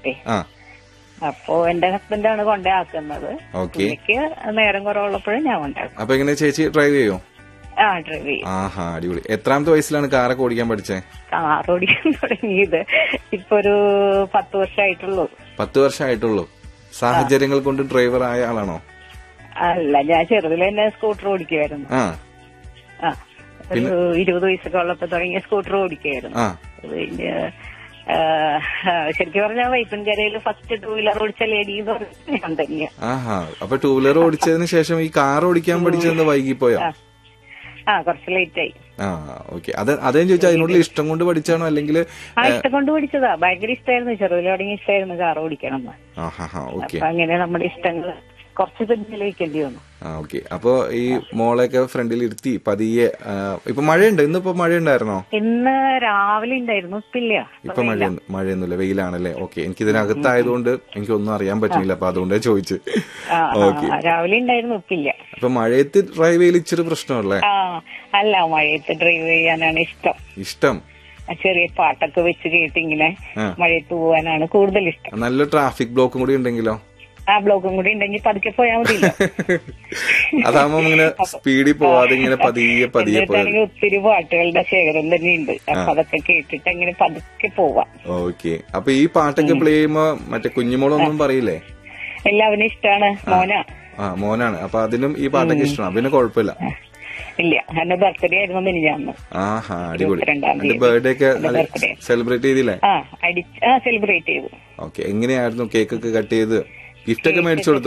വേണ്ടിട്ടേ ആ അപ്പോ എന്റെ ഹസ്ബൻഡാണ് കൊണ്ടാക്കുന്നത് ഓക്കെ എനിക്ക് നേരം കുറവുള്ളപ്പോഴും ഞാൻ കൊണ്ടാക്കും അപ്പൊ എങ്ങനെ ചേച്ചി ഡ്രൈവ് ചെയ്യോ ആ ഡ്രൈവ് ചെയ്യും ആഹാ അടിപൊളി എത്രാമത്തെ വയസ്സിലാണ് കാറൊക്കെ ഓടിക്കാൻ പഠിച്ചേ കാർ ഓടിക്കാൻ തുടങ്ങിയത് ഇപ്പൊ ഒരു പത്ത് വർഷമായിട്ടുള്ളൂ പത്ത് വർഷമായിട്ടുള്ളൂ സാഹചര്യങ്ങൾ കൊണ്ട് ഡ്രൈവർ ആയ ആളാണോ അല്ല ഞാൻ ചെറുതിൽ തന്നെ സ്കൂട്ടർ ഓടിക്കുമായിരുന്നു ആ ആ ഒരു ഇരുപത് വയസ്സൊക്കെ ഉള്ളപ്പോ തുടങ്ങിയ സ്കൂട്ടർ ഓടിക്കുമായിരുന്നു ആ അത് കഴിഞ്ഞ് ആ, ശരിക്കും പറഞ്ഞാൽ വൈപ്പൻകരയിൽ ഫസ്റ്റ് ടൂ വീലർ ഓടിച്ച ലേഡി എന്ന് പറഞ്ഞാൽ ഞാൻ തന്നെയാ ആഹാ അപ്പൊ ടൂ വീലർ ഓടിച്ചതിന് ശേഷം ഈ കാർ ഓടിക്കാൻ പഠിച്ചതെന്ന് വൈകിപ്പോയോ ആ. ആ കുറച്ച് ലേറ്റ് ആയി ആ ഓക്കെ അത് അതേ ചോദിച്ചാൽ അതിനോടുള്ള ഇഷ്ടം കൊണ്ട് പഠിച്ചാണോ അല്ലെങ്കിൽ ആ ഇഷ്ടം കൊണ്ട് പഠിച്ചതാ ഭയങ്കര ഇഷ്ടമായിരുന്നു ചെറുതിൽ തുടങ്ങി ഇഷ്ടമായിരുന്നു കാർ ഓടിക്കണം എന്ന് ആഹാ ഹാ ഓക്കെ അപ്പൊ അങ്ങനെ നമ്മുടെ ഇഷ്ടങ്ങൾ കുറച്ച് പിന്നിലേക്കേണ്ടി വന്നു ആ ഓക്കെ അപ്പൊ ഈ മോളെയൊക്കെ ഫ്രണ്ടിൽ ഇരുത്തി പതിയെ ആ, ഇപ്പൊ മഴയുണ്ട് ഇന്നിപ്പോ മഴയുണ്ടായിരുന്നോ ഇന്ന് രാവിലെ ഉണ്ടായിരുന്നു ഇപ്പില്ല ഇപ്പൊ മഴ മഴയൊന്നുമില്ല വെയിലാണല്ലേ ഓക്കെ എനിക്ക് ഇതിനകത്തായതുകൊണ്ട് എനിക്കൊന്നും അറിയാൻ പറ്റുന്നില്ല അപ്പൊ അതുകൊണ്ടേ ചോദിച്ചു ആ, ആ, ഓക്കെ രാവിലെ ഉണ്ടായിരുന്നു ഇപ്പില്ല അപ്പൊ മഴയത്ത് ഡ്രൈവ് ചെയ്യൽ ഇച്ചിരി പ്രശ്നമല്ലേ ആ അല്ല മഴയത്ത് ഡ്രൈവ് ചെയ്യാനാണ് ഇഷ്ടം ഇഷ്ടം ആ, ചെറിയ പാട്ടൊക്കെ വെച്ച് കേട്ടിങ്ങനെ ആ. മഴയത്ത് പോവാനാണ് കൂടുതൽ ഇഷ്ടം നല്ല ട്രാഫിക് ബ്ലോക്കും കൂടി ഉണ്ടെങ്കിലോ ആ ബ്ലോക്കും കൂടി ഉണ്ടെങ്കിൽ പതുക്കെ പോയാൽ മതിയല്ലോ അതാവുമ്പോ ഇങ്ങനെ സ്പീഡിൽ പോവാതെ ഇങ്ങനെ പതിയെ പതിയെ പോയത് എന്നിട്ടാണെങ്കിൽ ഒത്തിരി പാട്ടുകളുടെ ശേഖരം തന്നെയുണ്ട് അപ്പൊ അതൊക്കെ കേട്ടിട്ട് അങ്ങനെ പതുക്കെ പോവാം ഓക്കെ അപ്പൊ ഈ പാട്ടൊക്കെ പ്ലേ ചെയ്യുമ്പോ മറ്റേ കുഞ്ഞുമോളൊന്നും പറയില്ലേ എല്ലാവരും ഇഷ്ടമാണ് മോന ആ മോനാണ് അപ്പൊ അതിനും ഈ പാട്ടൊക്കെ ഇഷ്ടമാണ് പിന്നെ കുഴപ്പമില്ല ഇല്ല എന്റെ ബർത്ത്ഡേ ആയിരുന്നു മിനിഞ്ഞാന്ന് ആഹാ അടിപൊളി ഇരുപത്തിരണ്ടാം എന്റെ തീയതി. ബർത്ത്ഡേ ഒക്കെ എന്റെ birthday. സെലിബ്രേറ്റ് ചെയ്തില്ലേ ആ അടി ആ സെലിബ്രേറ്റ് ചെയ്തു ഓക്കെ എങ്ങനെയായിരുന്നു കേക്ക് ഒക്കെ കട്ട് ചെയ്ത് ഗിഫ്റ്റ് ഒക്കെ മേടിച്ചു കൊടുത്തോ